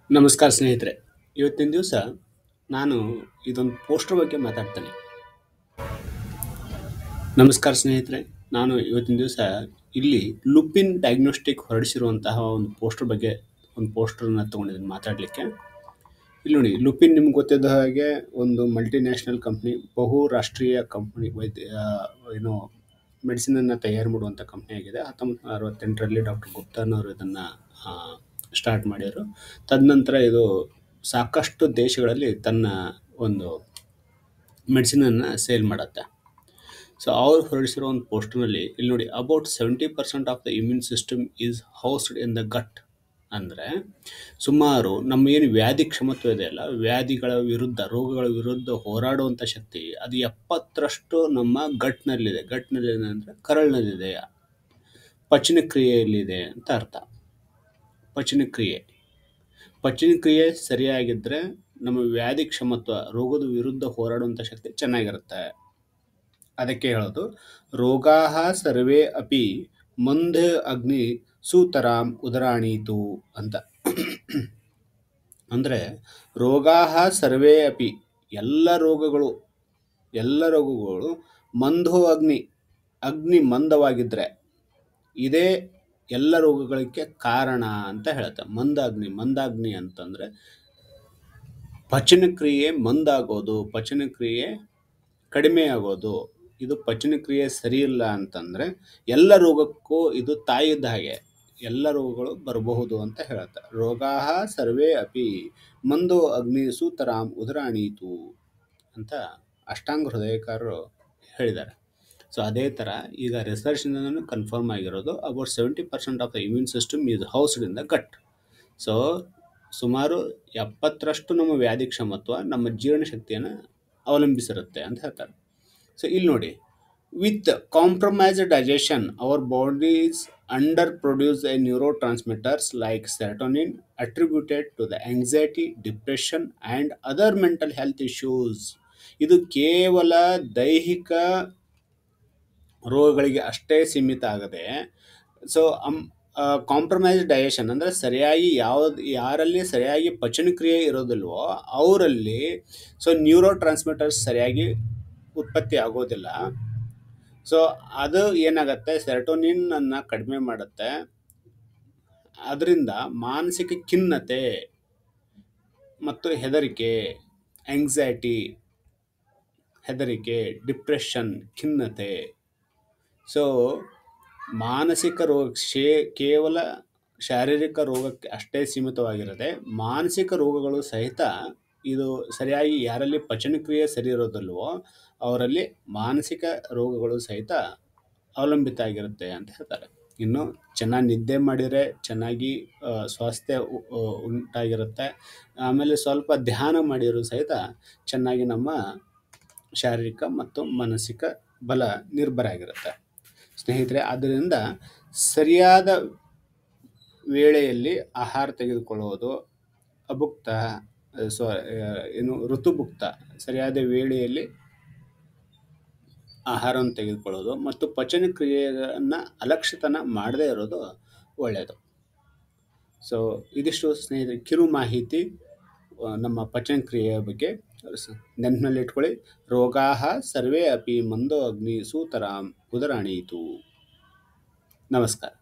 ನಮಸ್ಕಾರ ಸ್ನೇಹಿತರೆ ಇವತ್ತಿನ ದಿವಸ ನಾನು ಇದೊಂದು ಪೋಸ್ಟರ್ ಬಗ್ಗೆ ಮಾತಾಡ್ತೇನೆ ನಮಸ್ಕಾರ ಸ್ನೇಹಿತರೆ ನಾನು ಇವತ್ತಿನ ದಿವಸ ಇಲ್ಲಿ ಲುಪಿನ್ ಡಯಾಗ್ನೋಸ್ಟಿಕ್ ಹೊರಡಿಸಿರುವಂತಹ ಒಂದು ಪೋಸ್ಟರ್ ಬಗ್ಗೆ ಒಂದು ಪೋಸ್ಟರ್ನ ತೊಗೊಂಡಿದ್ದೀನಿ ಮಾತಾಡಲಿಕ್ಕೆ ಇಲ್ಲಿ ನೋಡಿ ಲುಪಿನ್ ನಿಮ್ಗೆ ಗೊತ್ತಿದ್ದ ಹಾಗೆ ಒಂದು ಮಲ್ಟಿನ್ಯಾಷನಲ್ ಕಂಪ್ನಿ ಬಹುರಾಷ್ಟ್ರೀಯ ಕಂಪ್ನಿ ವೈದ್ಯ ಆ, ಏನು ಮೆಡಿಸಿನನ್ನು ತಯಾರು ಮಾಡುವಂಥ ಕಂಪ್ನಿ ಆಗಿದೆ ಹತ್ತೊಂಬತ್ತು ನೂರ ಅರವತ್ತೆಂಟರಲ್ಲಿ ಡಾಕ್ಟರ್ ಗುಪ್ತಾನವರು ಇದನ್ನು ಸ್ಟಾರ್ಟ್ ಮಾಡಿದರು ತದನಂತರ ಇದು ಸಾಕಷ್ಟು ದೇಶಗಳಲ್ಲಿ ತನ್ನ ಒಂದು ಮೆಡಿಸಿನನ್ನು ಸೇಲ್ ಮಾಡುತ್ತೆ ಸೊ ಅವ್ರು ಹೊರಡಿಸಿರೋ ಒಂದು ಪೋಸ್ಟರ್ನಲ್ಲಿ ಇಲ್ಲಿ ನೋಡಿ about seventy percent of the immune system is housed in the gut ಅಂದರೆ ಸುಮಾರು ನಮ್ಮ ಏನು ವ್ಯಾಧಿ ಕ್ಷಮತ್ವ ಇದೆಯಲ್ಲ ವ್ಯಾಧಿಗಳ ವಿರುದ್ಧ ರೋಗಗಳ ವಿರುದ್ಧ ಹೋರಾಡುವಂಥ ಶಕ್ತಿ ಅದು ಎಪ್ಪತ್ತರಷ್ಟು ನಮ್ಮ ಗಟ್ನಲ್ಲಿದೆ ಗಟ್ನಲ್ಲಿದೆ ಅಂದರೆ ಕರಳಿನಲ್ಲಿದೆ ಪಚನ ಕ್ರಿಯೆಯಲ್ಲಿದೆ ಅಂತ ಅರ್ಥ ಪಚನ ಕ್ರಿಯೆ ಪಚನ ಕ್ರಿಯೆ ಸರಿಯಾಗಿದ್ದರೆ ನಮ್ಮ ವ್ಯಾಧಿ ಕ್ಷಮತ್ವ ರೋಗದ ವಿರುದ್ಧ ಹೋರಾಡುವಂಥ ಶಕ್ತಿ ಚೆನ್ನಾಗಿರುತ್ತೆ ಅದಕ್ಕೆ ಹೇಳೋದು ರೋಗಾಹ ಸರ್ವೇ ಅಪಿ ಮಂದ ಅಗ್ನಿ ಸೂತರಾಂ ಉದರಾಣೀತು ಅಂತ ಅಂದರೆ ರೋಗಾಹ ಸರ್ವೇ ಅಪಿ ಎಲ್ಲ ರೋಗಗಳು ಎಲ್ಲ ರೋಗಗಳು ಮಂದೋ ಅಗ್ನಿ ಅಗ್ನಿ ಮಂದವಾಗಿದ್ದರೆ ಇದೇ ಎಲ್ಲ ರೋಗಗಳಿಗೆ ಕಾರಣ ಅಂತ ಹೇಳುತ್ತೆ ಮಂದಾಗ್ನಿ ಮಂದಾಗ್ನಿ ಅಂತಂದರೆ ಪಚನ ಕ್ರಿಯೆ ಮಂದಾಗೋದು ಪಚನ ಕ್ರಿಯೆ ಕಡಿಮೆ ಆಗೋದು ಇದು ಪಚನ ಕ್ರಿಯೆ ಸರಿ ಇಲ್ಲ ಅಂತಂದರೆ ಎಲ್ಲ ರೋಗಕ್ಕೂ ಇದು ತಾಯಿ ಇದ್ದ ಹಾಗೆ ಎಲ್ಲ ರೋಗಗಳು ಬರಬಹುದು ಅಂತ ಹೇಳುತ್ತೆ ರೋಗಾಹ ಸರ್ವೇ ಅಪಿ ಮಂದೋ ಅಗ್ನಿ ಸೂತರಾಂ ಉದರಾಣೀತು ಅಂತ ಅಷ್ಟಾಂಗ ಹೃದಯಕಾರರು ಹೇಳಿದ್ದಾರೆ ಸೊ ಅದೇ ಥರ ಈಗ ರಿಸರ್ಚ್ನಿಂದನೂ ಕನ್ಫರ್ಮ್ ಆಗಿರೋದು about seventy percent of the immune system is housed in the gut so ಸುಮಾರು ಎಪ್ಪತ್ತರಷ್ಟು ನಮ್ಮ ವ್ಯಾಧಿ ಕ್ಷಮತ್ವ ನಮ್ಮ ಜೀರ್ಣಶಕ್ತಿಯನ್ನು ಅವಲಂಬಿಸಿರುತ್ತೆ ಅಂತ ಹೇಳ್ತಾರೆ ಸೊ ಇಲ್ಲಿ ನೋಡಿ with compromise digestion our bodies under produce a neurotransmitters like serotonin attributed to the anxiety depression and other mental health issues ಇದು ಕೇವಲ ದೈಹಿಕ ರೋಗಗಳಿಗೆ ಅಷ್ಟೇ ಸೀಮಿತ ಆಗದೆ ಸೊ ಅಮ್ ಕಾಂಪ್ರಮೈಸ್ ಡೈಜೆಷನ್ ಅಂದರೆ ಸರಿಯಾಗಿ ಯಾವ್ದು ಯಾರಲ್ಲಿ ಸರಿಯಾಗಿ ಪಚನ ಕ್ರಿಯೆ ಇರೋದಿಲ್ವೋ ಅವರಲ್ಲಿ ಸೊ ನ್ಯೂರೋ ಟ್ರಾನ್ಸ್ಮಿಟರ್ಸ್ ಸರಿಯಾಗಿ ಉತ್ಪತ್ತಿ ಆಗೋದಿಲ್ಲ ಸೊ ಅದು ಏನಾಗುತ್ತೆ ಸೆರಟೋನಿನ್ ಅನ್ನು ಕಡಿಮೆ ಮಾಡುತ್ತೆ ಅದರಿಂದ ಮಾನಸಿಕ ಖಿನ್ನತೆ ಮತ್ತು ಹೆದರಿಕೆ ಆಂಗ್ಸೈಟಿ ಹೆದರಿಕೆ ಡಿಪ್ರೆಷನ್ ಖಿನ್ನತೆ ಸೊ ಮಾನಸಿಕ ರೋಗ ಶೇ ಕೇವಲ ಶಾರೀರಿಕ ರೋಗಕ್ಕೆ ಅಷ್ಟೇ ಸೀಮಿತವಾಗಿರದೆ ಮಾನಸಿಕ ರೋಗಗಳು ಸಹಿತ ಇದು ಸರಿಯಾಗಿ ಯಾರಲ್ಲಿ ಪಚನ ಕ್ರಿಯೆ ಸರಿ ಇರೋದಿಲ್ವೋ ಅವರಲ್ಲಿ ಮಾನಸಿಕ ರೋಗಗಳು ಸಹಿತ ಅವಲಂಬಿತ ಆಗಿರುತ್ತೆ ಅಂತ ಹೇಳ್ತಾರೆ ಇನ್ನು ಚೆನ್ನಾಗಿ ನಿದ್ದೆ ಮಾಡಿದರೆ ಚೆನ್ನಾಗಿ ಆ, ಸ್ವಾಸ್ಥ್ಯ ಉ- ಉ- ಉಂಟಾಗಿರುತ್ತೆ ಆಮೇಲೆ ಸ್ವಲ್ಪ ಧ್ಯಾನ ಮಾಡಿದರೂ ಸಹಿತ ಚೆನ್ನಾಗಿ ನಮ್ಮ ಶಾರೀರಿಕ ಮತ್ತು ಮಾನಸಿಕ ಬಲ ನಿರ್ಭರ ಆಗಿರುತ್ತೆ ಸ್ನೇಹಿತರೆ ಆದ್ದರಿಂದ ಸರಿಯಾದ ವೇಳೆಯಲ್ಲಿ ಆಹಾರ ತೆಗೆದುಕೊಳ್ಳುವುದು ಅಭುಕ್ತ ಸೊ ಏನು ಋತುಭುಕ್ತ ಸರಿಯಾದ ವೇಳೆಯಲ್ಲಿ ಆಹಾರವನ್ನು ತೆಗೆದುಕೊಳ್ಳೋದು ಮತ್ತು ಪಚನ ಕ್ರಿಯೆಯನ್ನು ಅಲಕ್ಷಿತನ ಮಾಡದೇ ಇರೋದು ಒಳ್ಳೆಯದು ಸೊ ಇದಿಷ್ಟು ಸ್ನೇಹಿತರೆ ಕಿರು ಮಾಹಿತಿ ಆ, ನಮ್ಮ ಪಚನ ಕ್ರಿಯೆಯ ಬಗ್ಗೆ ಸ- ನೆನಪಿನಲ್ಲಿ ಇಟ್ಕೊಳ್ಳಿ ರೋಗಾಹ ಸರ್ವೇ ಅಪಿ ಮಂದೋ ಅಗ್ನಿ ಸೂತರಾಂ ಉದರಾಣೀತು ನಮಸ್ಕಾರ